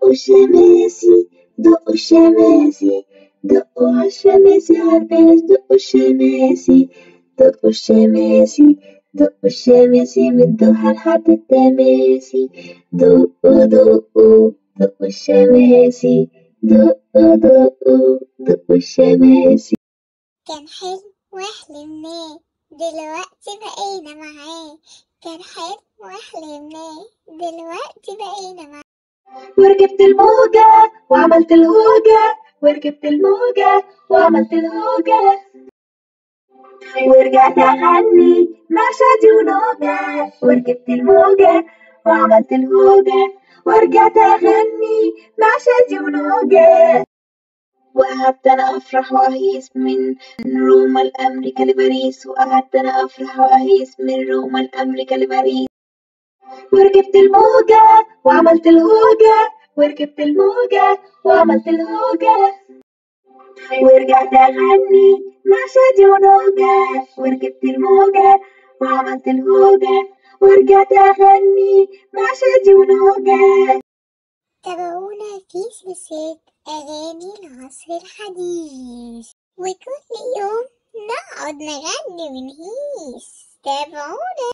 دقوا الشماسي دقوا الشماسي دقوا عالشماسي عالباش دقوا الشماسي دقوا الشماسي دقوا الشماسي مدوها لحد التماسي دقوا دقوا دقوا الشماسي دقوا دقوا دقوا الشماسي كان حلم وحلمناه دلوقتي بقينا معاه كان حلم وحلمناه دلوقتي بقينا معاه وركبت الموجة وعملت الهوجة وركبت الموجة وعملت الهوجة ورجعت أغني مع شادي ونوجة وركبت الموجة وعملت الهوجة ورجعت أغني مع شادي ونوجة وقعدت أنا أفرح وأهيس من روما لأمريكا لباريس وقعدت أنا أفرح وأهيس من روما لأمريكا لباريس وركبت الموجة وعملت الهوجة وركبت الموجة وعملت الهوجة ورجعت أغني مع شادي ونوجة وركبت الموجة وعملت الهوجة ورجعت أغني مع شادي ونوجة تابعونا في سلسلة أغاني العصر الحديث وكل يوم نقعد نغني ونهيس تابعونا